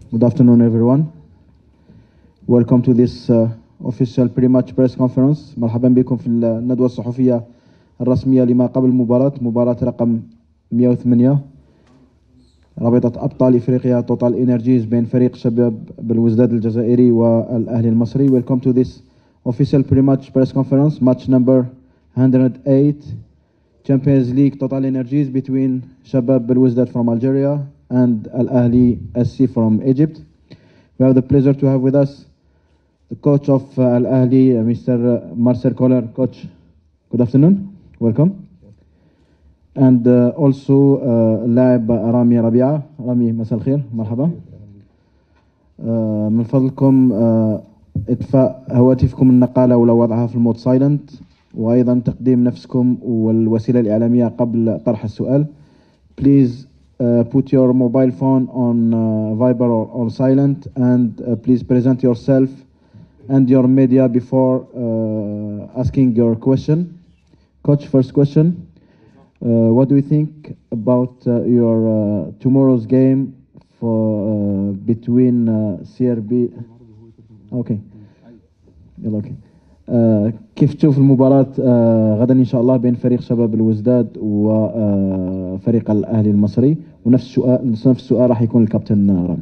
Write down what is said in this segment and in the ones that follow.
Good afternoon, everyone. Welcome to this uh, official pre-match press conference. مرحبا بكم في الندوة الصحفية الرسمية لما قبل المباراة مباراة رقم 108 رابطة أبطال إفريقيا توتال إنرجيز بين فريق شباب بالوزداد الجزائري والأهلي المصري. Welcome to this official pre-match press conference, match number 108, Champions League Total Energies between Shabab Belwizdad from Algeria and Al Ahli SC from Egypt. We have the pleasure to have with us the coach of uh, Al Ahli, uh, Mr. Marcel Koller. Coach, good afternoon. Welcome. And uh, also uh, اللاعب رامي ربيعة رامي مساء الخير مرحبا uh, من فضلكم uh, اطفاء هواتفكم النقالة ولا وضعها في المود سايلنت وايضا تقديم نفسكم والوسيله الاعلاميه قبل طرح السؤال please uh, put your mobile phone on uh, Viber or on silent and uh, please present yourself and your media before uh, asking your question coach first question uh, what do you think about uh, your uh, tomorrow's game for uh, between uh, CRB okay يلا اوكي آه كيف تشوف المباراة آه غدا إن شاء الله بين فريق شباب الوزداد وفريق الأهلي المصري ونفس السؤال نفس السؤال راح يكون الكابتن رامي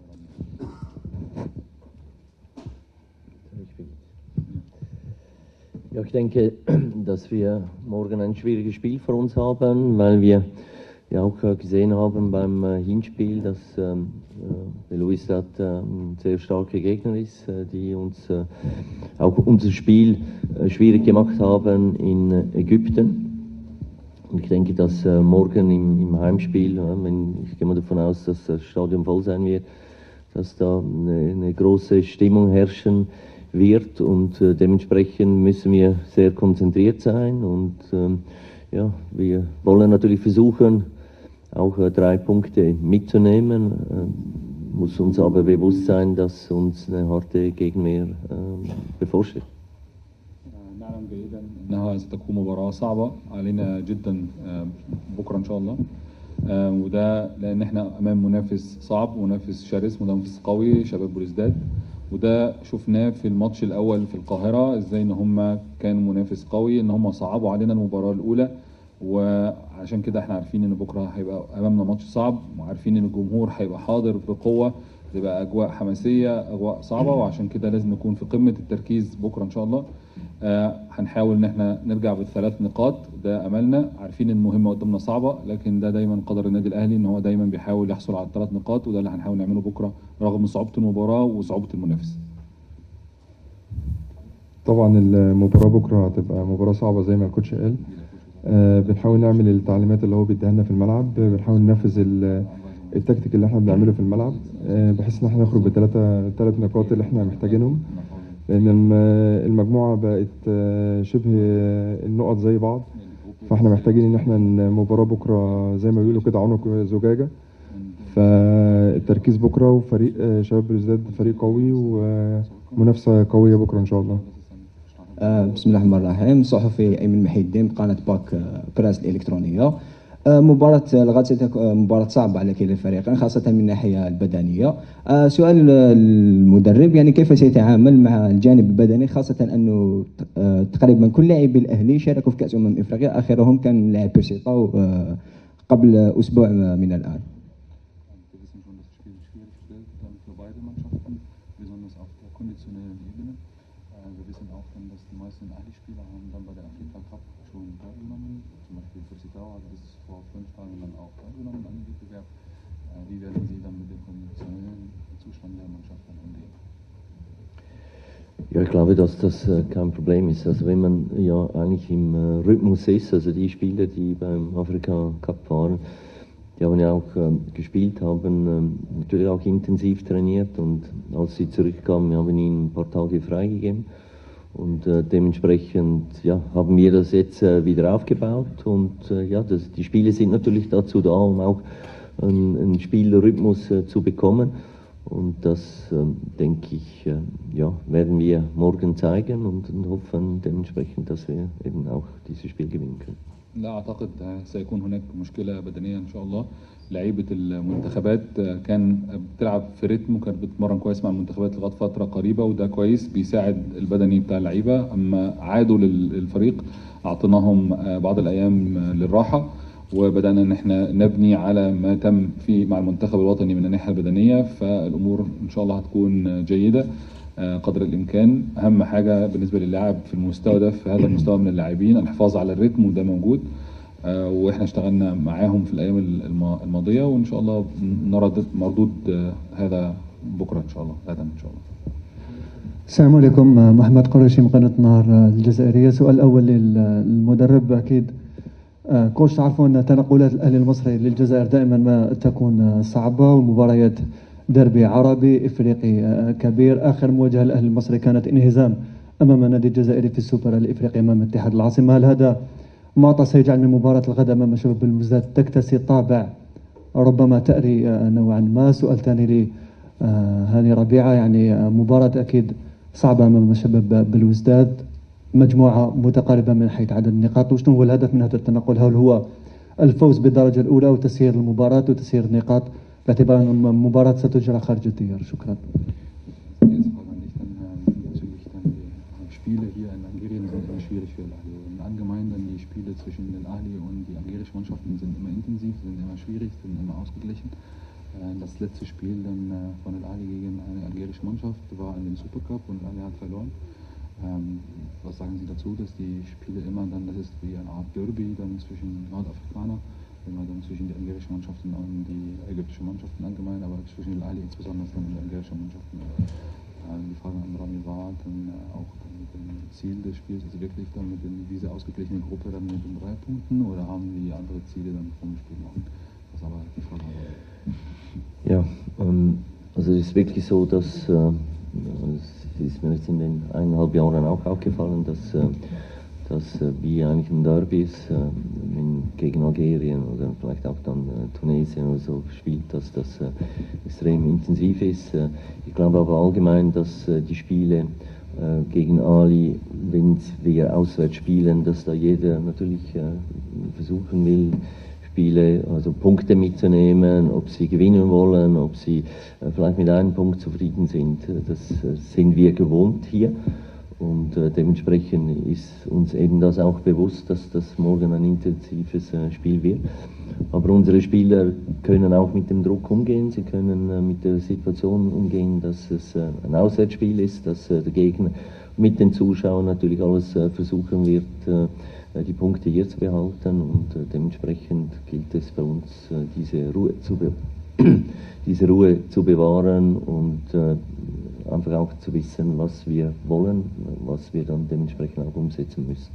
Ja, ich denke, dass wir morgen ein schwieriges Spiel vor uns haben, weil wir ja auch äh, gesehen haben beim äh, Hinspiel, dass ähm, äh, Belouizdad äh, ein sehr starker Gegner ist, äh, die uns äh, auch unser Spiel äh, schwierig gemacht haben in äh, Ägypten. Und ich denke, dass äh, morgen im, im Heimspiel, äh, wenn, ich gehe mal davon aus, dass das Stadion voll sein wird, dass da eine, eine große Stimmung herrschen wird und äh, dementsprechend müssen wir sehr konzentriert sein und ähm, ja, wir wollen natürlich versuchen, auch äh, drei Punkte mitzunehmen, äh, muss uns aber bewusst sein, dass uns eine harte Gegenwehr äh, bevorsteht. نعلم جيدا انها ستكون مباراه صعبه علينا جدا آه، بكره ان شاء الله آه، وده لان احنا امام منافس صعب منافس شرس منافس قوي شباب بلوزداد وده شفناه في الماتش الاول في القاهره ازاي ان هم كانوا منافس قوي ان هم صعبوا علينا المباراه الاولى وعشان كده احنا عارفين ان بكره هيبقى امامنا ماتش صعب وعارفين ان الجمهور هيبقى حاضر بقوه تبقى اجواء حماسيه اجواء صعبه وعشان كده لازم نكون في قمه التركيز بكره ان شاء الله آه هنحاول ان احنا نرجع بالثلاث نقاط ده املنا عارفين ان المهمه قدامنا صعبه لكن ده دايما قدر النادي الاهلي ان هو دايما بيحاول يحصل على الثلاث نقاط وده اللي هنحاول نعمله بكره رغم صعوبه المباراه وصعوبه المنافس طبعا المباراة بكرة هتبقى مباراة صعبة زي ما الكوتش قال آه بنحاول نعمل التعليمات اللي هو بيديها لنا في الملعب بنحاول ننفذ ال- التكتيك اللي احنا بنعمله في الملعب آه بحيث ان احنا نخرج بالثلاثة ثلاث نقاط اللي احنا محتاجينهم لان الم- المجموعة بقت آه شبه النقط زي بعض فاحنا محتاجين ان احنا المباراة بكرة زي ما بيقولوا كده عنق زجاجة فالتركيز بكرة وفريق آه، شباب بلوزداد فريق قوي ومنافسة قوية بكرة ان شاء الله آه، بسم الله الرحمن الرحيم صحفي ايمن محي الدين قناه باك آه، براس الالكترونيه آه، مباراة الغد ستكون آه، مباراة صعبة على كلا الفريقين خاصة من الناحية البدنية. آه، سؤال المدرب يعني كيف سيتعامل مع الجانب البدني خاصة أنه آه، تقريبا كل لاعبي الأهلي شاركوا في كأس أمم إفريقيا آخرهم كان لاعب بيرسيطاو آه، قبل أسبوع من الآن. Wir wissen schon, dass das Spiel schwierig wird dann für beide Mannschaften, besonders auf der konditionellen Ebene. Äh, Wir wissen auch, dann, dass die meisten Ahli-Spieler haben dann bei der Afrika Cup schon teilgenommen. Zum Beispiel für Sitao hat das vor fünf Tagen dann auch teilgenommen an dem Wettbewerb. Äh, Wie werden Sie dann mit dem konditionellen Zustand der Mannschaft dann umgehen? Ja, ich glaube, dass das äh, kein Problem ist. Also wenn man ja eigentlich im äh, Rhythmus ist, also die Spieler, die beim Afrika Cup waren, die haben ja auch ähm, gespielt, haben ähm, natürlich auch intensiv trainiert und als sie zurückkamen, haben wir ihnen ein paar Tage freigegeben. Und äh, dementsprechend ja, haben wir das jetzt äh, wieder aufgebaut und äh, ja, das, die Spiele sind natürlich dazu da, um auch einen, einen Spielrhythmus äh, zu bekommen. Und das, ähm, denke ich, äh, ja, werden wir morgen zeigen und, und hoffen dementsprechend, dass wir eben auch dieses Spiel gewinnen können. لا اعتقد سيكون هناك مشكله بدنيه ان شاء الله لعيبه المنتخبات آه، كان بتلعب في رتم وكانت بتتمرن كويس مع المنتخبات لغايه فتره قريبه وده كويس بيساعد البدني بتاع اللعيبه اما عادوا لل- للفريق اعطيناهم آه، بعض الايام آه، للراحه وبدانا ان احنا نبني على ما تم في مع المنتخب الوطني من الناحيه البدنيه فالامور ان شاء الله هتكون جيده آه، قدر الامكان اهم حاجه بالنسبه للاعب في المستوى ده في هذا المستوى من اللاعبين الحفاظ على الريتم وده موجود آه، واحنا اشتغلنا معاهم في الايام الم- الماضيه وان شاء الله نرى ضد- مردود آه، هذا بكره ان شاء الله غدا ان شاء الله السلام عليكم محمد قريشي من قناة النهار الجزائرية سؤال الأول للمدرب أكيد آه، كلش تعرفوا أن تنقلات الأهلي المصري للجزائر دائما ما تكون آه، صعبة والمباريات دربي عربي إفريقي آه، كبير آخر مواجهة الأهلي المصري كانت انهزام أمام النادي الجزائري في السوبر الإفريقي أمام اتحاد العاصمة هل هذا معطى سيجعل من مباراة الغد أمام شباب المزداد تكتسي طابع ربما تأري آه، نوعا ما سؤال ثاني لي آه، هاني ربيعة يعني آه، مباراة أكيد صعبة أمام شباب بالوزداد مجموعة متقاربة من حيث عدد النقاط وشنو هو الهدف من هذا التنقل هل هو الفوز بالدرجة الأولى وتسيير المباراة وتسيير النقاط باعتبار أن المباراة ستجرى خارج الديار شكرا Jetzt Frage an dich dann ähm, bezüglich dann die Spiele hier in Algerien sind immer schwierig für Al-Ahli. Und allgemein dann die Spiele zwischen Al-Ahli und die algerischen Mannschaften sind immer intensiv, sind immer schwierig, sind immer ausgeglichen. Äh, Das letzte Spiel dann äh, von Al-Ahli gegen eine algerische Mannschaft war in dem Supercup und Al-Ahli hat verloren. Ähm, Was sagen Sie dazu, dass die Spiele immer dann, das ist wie eine Art Derby dann zwischen Nordafrikanern, immer dann zwischen die algerischen Mannschaften und die ägyptischen Mannschaften allgemein, aber zwischen Al-Ahli insbesondere dann die algerischen Mannschaften. Ähm, Die Frage an Rami war dann äh, auch dann mit dem Ziel des Spiels, also wirklich dann mit den, diese ausgeglichene Gruppe dann mit den drei Punkten oder haben die andere Ziele dann vom Spiel noch? Das ist aber die Frage. Ja, ähm, also es ist wirklich so, dass äh, es ist mir jetzt in den eineinhalb Jahren auch aufgefallen, dass, äh, dass äh, wie eigentlich ein Derby ist, äh, wenn gegen Algerien oder vielleicht auch dann äh, Tunesien oder so spielt, dass das äh, extrem intensiv ist. Äh, ich glaube aber allgemein, dass äh, die Spiele äh, gegen Ali, wenn wir auswärts spielen, dass da jeder natürlich äh, versuchen will, Spiele, also Punkte mitzunehmen, ob sie gewinnen wollen, ob sie äh, vielleicht mit einem Punkt zufrieden sind. Äh, Das äh, sind wir gewohnt hier und äh, dementsprechend ist uns eben das auch bewusst, dass das morgen ein intensives äh, Spiel wird. Aber unsere Spieler können auch mit dem Druck umgehen, sie können äh, mit der Situation umgehen, dass es äh, ein Auswärtsspiel ist, dass äh, der Gegner mit den Zuschauern natürlich alles äh, versuchen wird, äh, die Punkte hier zu behalten und äh, dementsprechend gilt es bei uns, äh, diese Ruhe zu, be diese Ruhe zu bewahren und äh, einfach auch zu wissen, was wir wollen, was wir dann dementsprechend auch umsetzen müssen.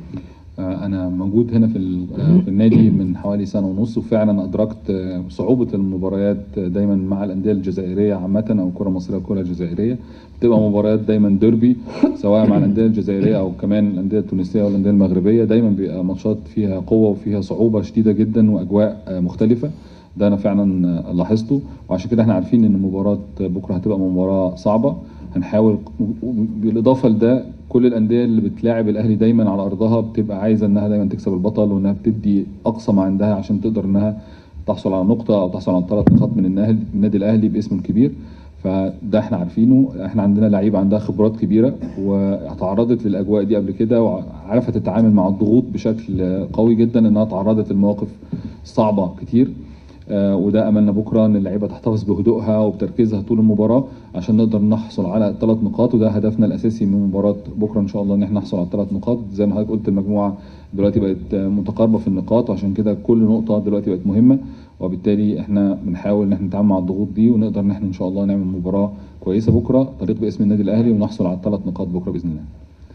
آه، أنا موجود هنا في ال- آه، في النادي من حوالي سنة ونص وفعلا أدركت آه، صعوبة المباريات آه، دايما مع الأندية الجزائرية عامة أو الكرة المصرية والكرة الجزائرية بتبقى مباريات دايما ديربي سواء مع الأندية الجزائرية أو كمان الأندية التونسية والأندية المغربية دايما بيبقى ماتشات فيها قوة وفيها صعوبة شديدة جدا وأجواء آه، مختلفة ده أنا فعلا آه، لاحظته وعشان كده احنا عارفين إن مباراة بكرة هتبقى مباراة صعبة هنحاول بالاضافه لده كل الانديه اللي بتلاعب الاهلي دايما على ارضها بتبقى عايزه انها دايما تكسب البطل وانها بتدي اقصى ما عندها عشان تقدر انها تحصل على نقطه او تحصل على ثلاث نقاط من النهل- من النادي الاهلي باسمه الكبير فده احنا عارفينه احنا عندنا لعيبه عندها خبرات كبيره وتعرضت للاجواء دي قبل كده وعرفت تتعامل مع الضغوط بشكل قوي جدا انها تعرضت لمواقف صعبه كتير آه، وده املنا بكره ان اللعيبه تحتفظ بهدوءها وبتركيزها طول المباراه عشان نقدر نحصل على ثلاث نقاط وده هدفنا الاساسي من مباراه بكره ان شاء الله ان احنا نحصل على ثلاث نقاط زي ما حضرتك قلت المجموعه دلوقتي بقت آه، متقاربه في النقاط وعشان كده كل نقطه دلوقتي بقت مهمه وبالتالي احنا بنحاول ان احنا نتعامل مع الضغوط دي ونقدر ان احنا ان شاء الله نعمل مباراه كويسه بكره تليق باسم النادي الاهلي ونحصل على الثلاث نقاط بكره باذن الله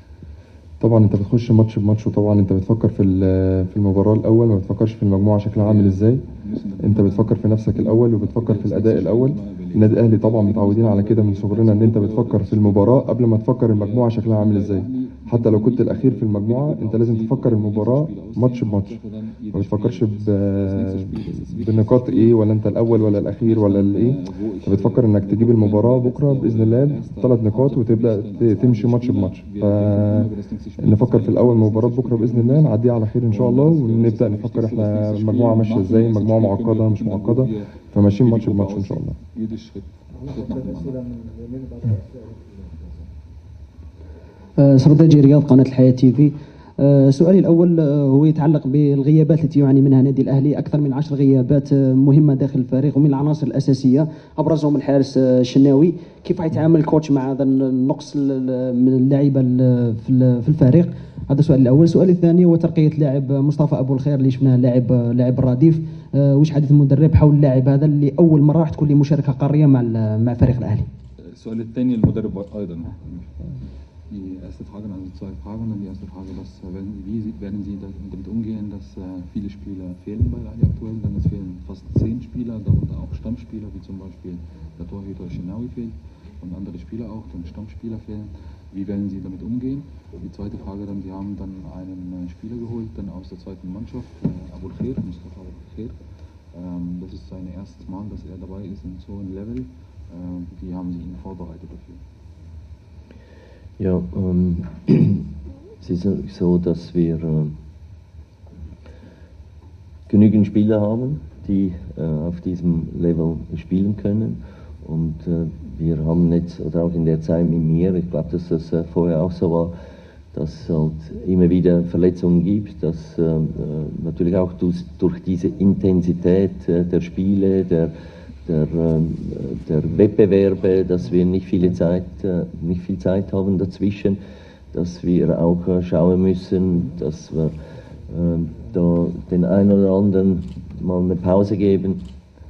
طبعا انت بتخش ماتش بماتش وطبعا انت بتفكر في ال- في المباراه الاول ما بتفكرش في المجموعه شكلها عامل ازاي انت بتفكر في نفسك الاول وبتفكر في الاداء الاول النادي الاهلي طبعا متعودين على كده من صغرنا ان انت بتفكر في المباراه قبل ما تفكر المجموعه شكلها عامل ازاي حتى لو كنت الاخير في المجموعه انت لازم تفكر المباراه ماتش بماتش ما بتفكرش ب- بنقاط ايه ولا انت الاول ولا الاخير ولا الايه انت بتفكر انك تجيب المباراه بكره باذن الله ثلاث نقاط وتبدا ت- تمشي ماتش بماتش فنفكر في الاول مباراه بكره باذن الله نعديها على خير ان شاء الله ونبدا نفكر احنا المجموعه ماشيه ازاي مجموعه معقده مش معقده فماشيين ماتش بماتش ان شاء الله Jeder Schritt, Schritt nach dem anderen. آه، سرداجي رياض قناة الحياة تي في آه، سؤالي الأول آه، هو يتعلق بالغيابات التي يعاني منها النادي الأهلي أكثر من عشر غيابات آه، مهمة داخل الفريق ومن العناصر الأساسية أبرزهم الحارس آه، الشناوي كيف يتعامل الكوتش مع هذا النقص ال- ال- من اللعيبة ال- في ال- في الفريق هذا السؤال الأول السؤال الثاني هو ترقية لاعب مصطفى أبو الخير اللي شفناه لاعب لاعب الرديف آه، وش حديث المدرب حول اللاعب هذا اللي أول مرة راح تكون له مشاركة قارية مع ال- مع فريق الأهلي السؤال الثاني المدرب ايضا Die erste Frage, also zwei Fragen. Und die erste Frage, was, äh, werden, wie Sie- werden Sie da- damit umgehen, dass äh, viele Spieler fehlen bei Al aktuell? Denn es fehlen fast zehn Spieler, darunter auch Stammspieler, wie zum Beispiel der Torhüter Shinawi fehlt und andere Spieler auch, dann Stammspieler fehlen. Wie werden Sie damit umgehen? Die zweite Frage dann, Sie haben dann einen äh, Spieler geholt, dann aus der zweiten Mannschaft, äh, Abul Khair, Mustafa Abul Khair. Ähm, das ist sein erstes Mal, dass er dabei ist in so einem Level. Ähm, wie haben Sie ihn vorbereitet dafür? Ja, ähm, es ist so, dass wir ähm, genügend Spieler haben, die äh, auf diesem Level spielen können. Und äh, wir haben jetzt, oder auch in der Zeit mit mir, ich glaube, dass das äh, vorher auch so war, dass es halt immer wieder Verletzungen gibt, dass äh, äh, natürlich auch durch, durch diese Intensität äh, der Spiele, der, der, ähm, der Wettbewerbe, dass wir nicht, viele Zeit, äh, nicht viel Zeit haben dazwischen, dass wir auch äh, schauen müssen, dass wir äh, da den einen oder anderen mal eine Pause geben.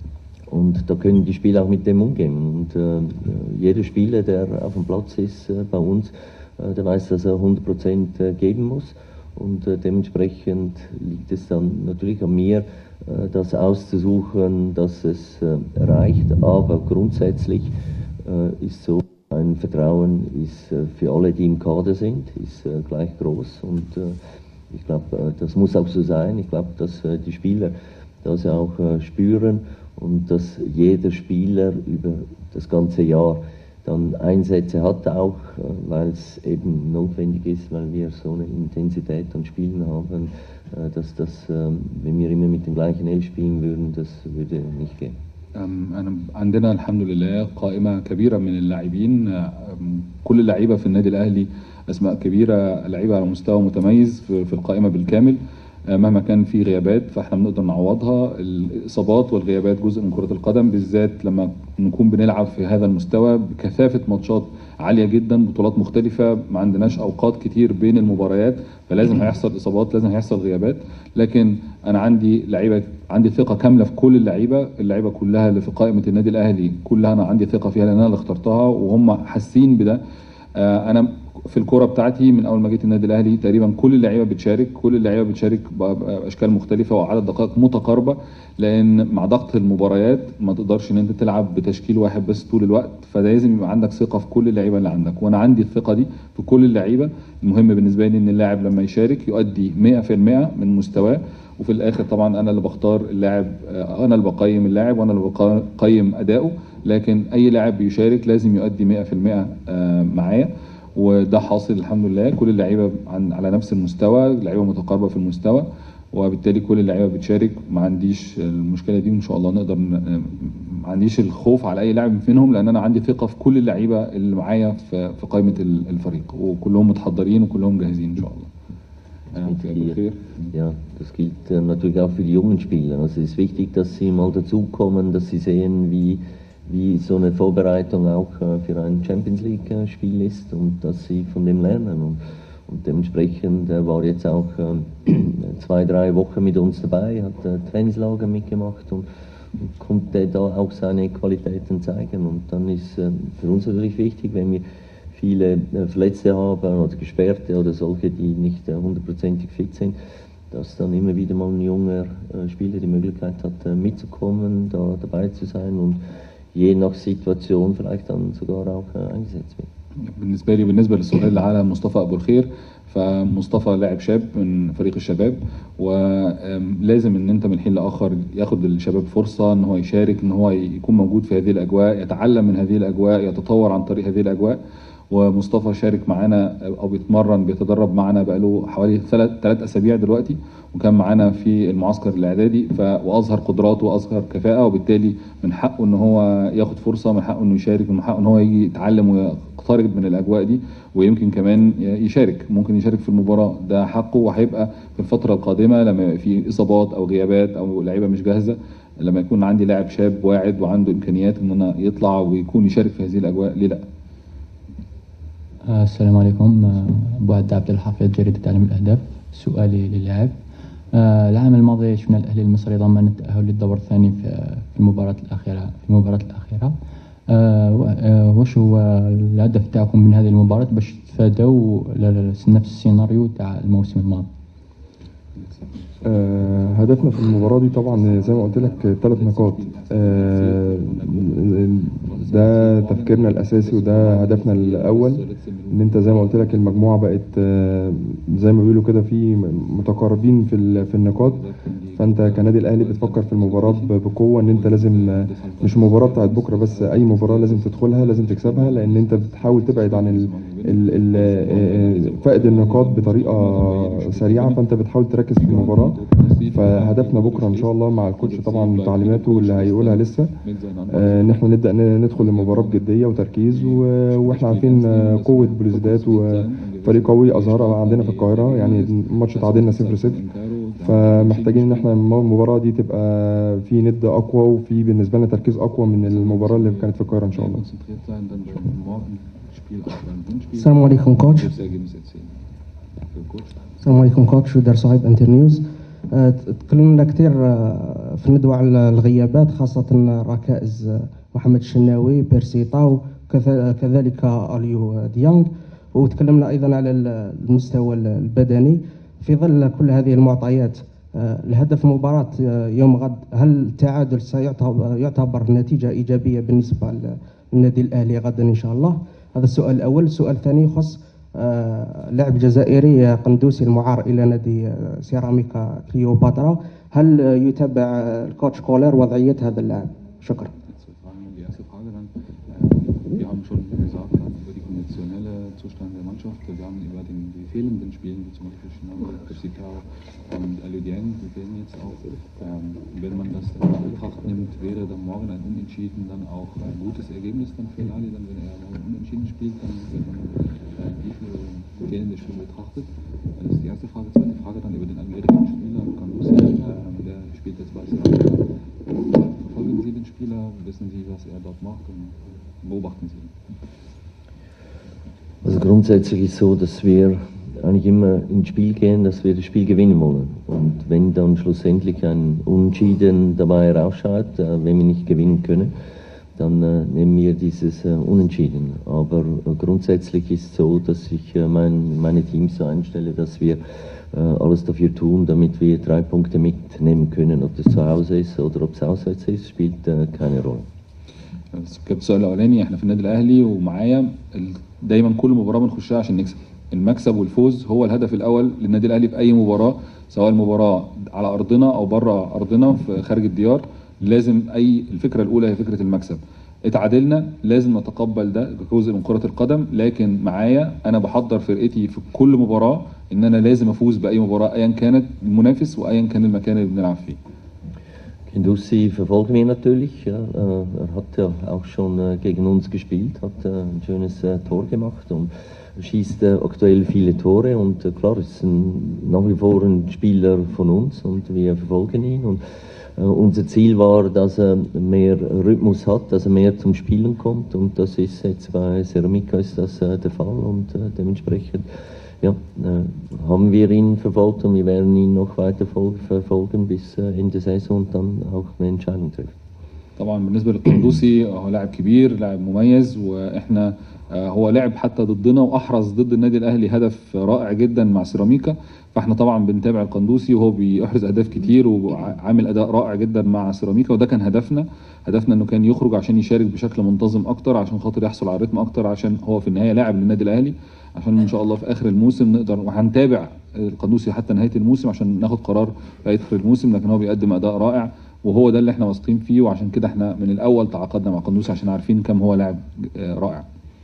Und da können die Spieler auch mit dem umgehen. Und äh, jeder Spieler, der auf dem Platz ist äh, bei uns, äh, der weiß, dass er 100% äh, geben muss. Und äh, dementsprechend liegt es dann natürlich an mir, äh, das auszusuchen, dass es äh, reicht. Aber grundsätzlich äh, ist so, ein Vertrauen ist äh, für alle, die im Kader sind, ist äh, gleich groß. Und äh, ich glaube, äh, das muss auch so sein. Ich glaube, dass äh, die Spieler das auch äh, spüren und dass jeder Spieler über das ganze Jahr dann Einsätze hat, auch äh, weil es eben notwendig ist, weil wir so eine Intensität an Spielen haben, äh, dass das, ähm, wenn wir immer mit dem gleichen Elf spielen würden, das würde nicht gehen. أم، أنا عندنا الحمد لله قائمة كبيرة من اللاعبين أم، كل اللعيبة في النادي الأهلي أسماء كبيرة لعيبة على مستوى متميز في في القائمة بالكامل أه، مهما كان في غيابات فاحنا بنقدر نعوضها الإصابات والغيابات جزء من كرة القدم بالذات لما نكون بنلعب في هذا المستوى بكثافة ماتشات عالية جدا بطولات مختلفة ما عندناش أوقات كتير بين المباريات فلازم هيحصل إصابات لازم هيحصل غيابات لكن أنا عندي لعيبة عندي ثقة كاملة في كل اللعيبة اللعيبة كلها اللي في قائمة النادي الأهلي كلها أنا عندي ثقة فيها لأن أنا اللي اخترتها وهم حاسين بده آه، أنا في الكوره بتاعتي من اول ما جيت النادي الاهلي تقريبا كل اللعيبه بتشارك كل اللعيبه بتشارك ب- باشكال مختلفه وعدد دقائق متقاربه لان مع ضغط المباريات ما تقدرش ان انت تلعب بتشكيل واحد بس طول الوقت فلازم يبقى عندك ثقه في كل اللعيبه اللي عندك وانا عندي الثقه دي في كل اللعيبه المهم بالنسبه لي ان اللاعب لما يشارك يؤدي 100% من مستواه وفي الاخر طبعا انا اللي بختار اللاعب آه، انا اللي بقيم اللاعب وانا اللي بقيم اداؤه لكن اي لاعب بيشارك لازم يؤدي 100% آه، معايا وده حاصل الحمد لله كل اللعيبه عن- على نفس المستوى اللعيبه متقاربه في المستوى وبالتالي كل اللعيبه بتشارك ما عنديش المشكله دي وان شاء الله نقدر ن- ما عنديش الخوف على اي لاعب منهم لان انا عندي ثقه في كل اللعيبه اللي معايا في في قائمه ال- الفريق وكلهم متحضرين وكلهم جاهزين ان شاء الله أنا Mit في vier. بخير Ja, das gilt äh, natürlich auch für die jungen Spieler. Also es ist wichtig, dass sie mal dazukommen, dass sie sehen, wie, wie so eine Vorbereitung auch äh, für ein Champions League-Spiel ist und dass sie von dem lernen. Und, und dementsprechend äh, war jetzt auch äh, zwei, drei Wochen mit uns dabei, hat äh, Trainingslager mitgemacht und, und konnte da auch seine Qualitäten zeigen. Und dann ist äh, für uns natürlich wichtig, wenn wir viele äh, Verletzte haben oder Gesperrte oder solche, die nicht äh, hundertprozentig fit sind, dass dann immer wieder mal ein junger äh, Spieler die Möglichkeit hat, äh, mitzukommen, da dabei zu sein und je nach Situation vielleicht dann sogar auch äh, eingesetzt wird. بالنسبه لي بالنسبه للسؤال اللي على مصطفى ابو الخير فمصطفى لاعب شاب من فريق الشباب ولازم ان انت من حين لاخر ياخد الشباب فرصه ان هو يشارك ان هو يكون موجود في هذه الاجواء يتعلم من هذه الاجواء يتطور عن طريق هذه الاجواء ومصطفى شارك معانا او بيتمرن بيتدرب معانا بقاله حوالي ثلاث ثلاث اسابيع دلوقتي وكان معانا في المعسكر الاعدادي ف... واظهر قدراته واظهر كفاءه وبالتالي من حقه ان هو ياخد فرصه من حقه انه يشارك من حقه ان هو يجي يتعلم ويقترب من الاجواء دي ويمكن كمان يشارك ممكن يشارك في المباراه ده حقه وهيبقى في الفتره القادمه لما يبقى في اصابات او غيابات او لعيبه مش جاهزه لما يكون عندي لاعب شاب واعد وعنده امكانيات ان انا يطلع ويكون يشارك في هذه الاجواء ليه لا؟ السلام عليكم ابو عبد عبد الحافظ جريده تعليم الاهداف سؤالي للاعب العام الماضي شفنا الاهلي المصري ضمن التاهل للدور الثاني في المباراه الاخيره في المباراه الاخيره واش هو الهدف تاعكم من هذه المباراه باش تفادوا نفس السيناريو تاع الموسم الماضي آه هدفنا في المباراة دي طبعا زي ما قلت لك ثلاث نقاط آه ده تفكيرنا الأساسي وده هدفنا الأول إن أنت زي ما قلت لك المجموعة بقت آه زي ما بيقولوا كده في متقاربين في في النقاط فأنت كنادي الأهلي بتفكر في المباراة بقوة إن أنت لازم مش المباراة بتاعت بكرة بس أي مباراة لازم تدخلها لازم تكسبها لأن أنت بتحاول تبعد عن ال ال ال فقد النقاط بطريقة سريعة فأنت بتحاول تركز في المباراة فهدفنا بكره ان شاء الله مع الكوتش طبعا تعليماته اللي هيقولها لسه آه ان احنا نبدا ندخل المباراه بجديه وتركيز واحنا عارفين قوه بلوزداد وفريق قوي اظهرها عندنا في القاهره يعني الماتش تعادلنا 0 0 فمحتاجين ان احنا المباراه دي تبقى في ند اقوى وفي بالنسبه لنا تركيز اقوى من المباراه اللي كانت في القاهره ان شاء الله السلام عليكم كوتش السلام عليكم كوتش ودار صاحب انتر نيوز تكلمنا كثير في الندوة على الغيابات خاصة ركائز محمد الشناوي بيرسي طاو كذلك اليو ديانغ وتكلمنا ايضا على المستوى البدني في ظل كل هذه المعطيات الهدف المباراة يوم غد هل التعادل سيعتبر نتيجة إيجابية بالنسبة للنادي الأهلي غدا إن شاء الله هذا السؤال الأول السؤال الثاني يخص لاعب جزائري قندوسي المعار الى نادي سيراميكا كليوباترا هل يتابع الكوتش كولر وضعيه هذا اللاعب؟ شكرا. Wir haben schon gesagt über die konditionelle Zustand der Mannschaft. Wir haben über den, die fehlenden Spielen, wie zum Beispiel Schnabel, Persitao und Aludien, die fehlen jetzt auch. Ähm, wenn man das in Betracht nimmt, wäre dann morgen ein Unentschieden dann auch ein gutes Ergebnis dann für Ali. Dann, wenn er morgen unentschieden spielt, dann wenn man äh, die fehlende Spiele betrachtet. Das ist die erste Frage. Zweite Frage dann über den algerischen Spieler, Kandusi, äh, der spielt jetzt bei Serbia. Verfolgen Sie den Spieler? Wissen Sie, was er dort macht? Und beobachten Sie ihn? Also grundsätzlich ist es so, dass wir eigentlich immer ins Spiel gehen, dass wir das Spiel gewinnen wollen. Und wenn dann schlussendlich ein Unentschieden dabei rausschaut, äh, wenn wir nicht gewinnen können, dann äh, nehmen wir dieses äh, Unentschieden. Aber äh, grundsätzlich ist es so, dass ich äh, mein, meine Teams so einstelle, dass wir äh, alles dafür tun, damit wir drei Punkte mitnehmen können. Ob das zu Hause ist oder ob es auswärts ist, spielt äh, keine Rolle. كان السؤال الاولاني احنا في النادي الاهلي ومعايا ال- دايما كل مباراه بنخشها عشان نكسب المكسب والفوز هو الهدف الاول للنادي الاهلي في اي مباراه سواء المباراه على ارضنا او بره ارضنا في خارج الديار لازم اي الفكره الاولى هي فكره المكسب اتعادلنا لازم نتقبل ده كجزء من كره القدم لكن معايا انا بحضر فرقتي في كل مباراه ان انا لازم افوز باي مباراه ايا كانت المنافس وايا كان المكان اللي بنلعب فيه Kendussi verfolgen wir natürlich. Ja. Äh, Er hat ja auch schon äh, gegen uns gespielt, hat äh, ein schönes äh, Tor gemacht und schießt äh, aktuell viele Tore. Und äh, klar, ist ein, nach wie vor ein Spieler von uns und wir verfolgen ihn. Und äh, unser Ziel war, dass er mehr Rhythmus hat, dass er mehr zum Spielen kommt. Und das ist jetzt bei Ceramica ist das äh, der Fall. Und äh, dementsprechend ja, äh, haben wir ihn verfolgt und wir werden ihn noch weiter fol- verfolgen bis äh, Ende der Saison und dann auch eine Entscheidung treffen. طبعا بالنسبه للقندوسي هو لاعب كبير لاعب مميز واحنا آه، هو لعب حتى ضدنا واحرز ضد النادي الاهلي هدف رائع جدا مع سيراميكا فاحنا طبعا بنتابع القندوسي وهو بيحرز اهداف كتير وعامل اداء رائع جدا مع سيراميكا وده كان هدفنا هدفنا انه كان يخرج عشان يشارك بشكل منتظم اكتر عشان خاطر يحصل على الريتم اكتر عشان هو في النهايه لاعب للنادي الاهلي عشان ان شاء الله في اخر الموسم نقدر وهنتابع القندوسي حتى نهايه الموسم عشان ناخد قرار في اخر الموسم لكن هو بيقدم اداء رائع وهو ده اللي احنا واثقين فيه وعشان كده احنا من الاول تعاقدنا مع قندوسي عشان عارفين كم هو لاعب آه، رائع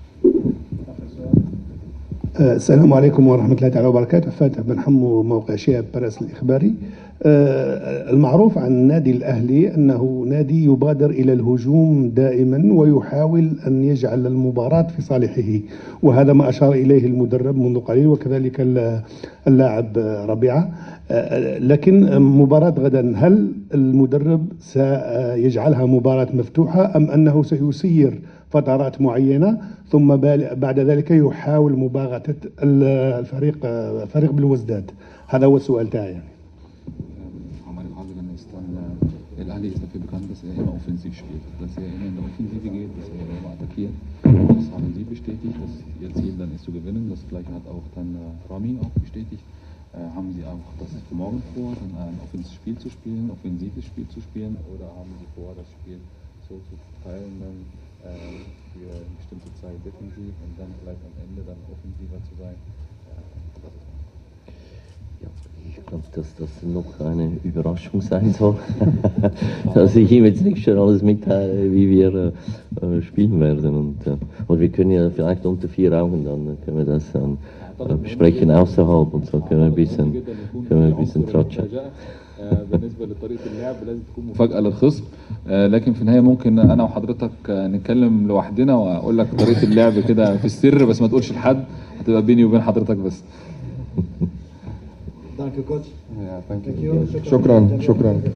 آه، السلام عليكم ورحمة الله تعالى وبركاته فاتح بن حمو موقع شياب برس الإخباري آه، المعروف عن النادي الأهلي أنه نادي يبادر إلى الهجوم دائما ويحاول أن يجعل المباراة في صالحه وهذا ما أشار إليه المدرب منذ قليل وكذلك الل- اللاعب آه، ربيعة آه، لكن مباراة غدا هل المدرب سيجعلها مباراة مفتوحة أم أنه سيسير فترات معينة ثم بال- بعد ذلك يحاول مباغتة ال- الفريق فريق بالوزداد هذا هو السؤال تاعي يعني. Meine Frage dann ist dann, äh, El Ahly ist dafür bekannt, dass er immer offensiv spielt, dass er immer in der Offensive geht, dass er immer attackiert. Das haben Sie bestätigt, dass Ihr Ziel dann ist zu gewinnen. Das gleiche hat auch dann äh, Ramin auch bestätigt. Äh, haben Sie auch das morgen vor, dann ein offensives Spiel zu spielen, offensives Spiel zu spielen oder haben Sie vor, das Spiel so zu teilen, dann äh, für eine bestimmte Zeit defensiv und dann vielleicht am Ende dann offensiver zu sein? Äh, das ist Ja, ich glaube, dass das noch eine Überraschung sein soll, dass ich ihm jetzt nicht schon alles mitteile, wie wir äh, äh, spielen werden. Und, äh, und wir können ja vielleicht unter vier Augen, dann können wir das dann äh, besprechen außerhalb und so können wir ein bisschen, können wir ein bisschen tratschen. آه، بالنسبه لطريقه اللعب لازم تكون مفاجاه للخصم آه، لكن في النهايه ممكن انا وحضرتك آه، نتكلم لوحدنا واقول لك طريقه اللعب كده في السر بس ما تقولش لحد هتبقى بيني وبين حضرتك بس شكرا شكرا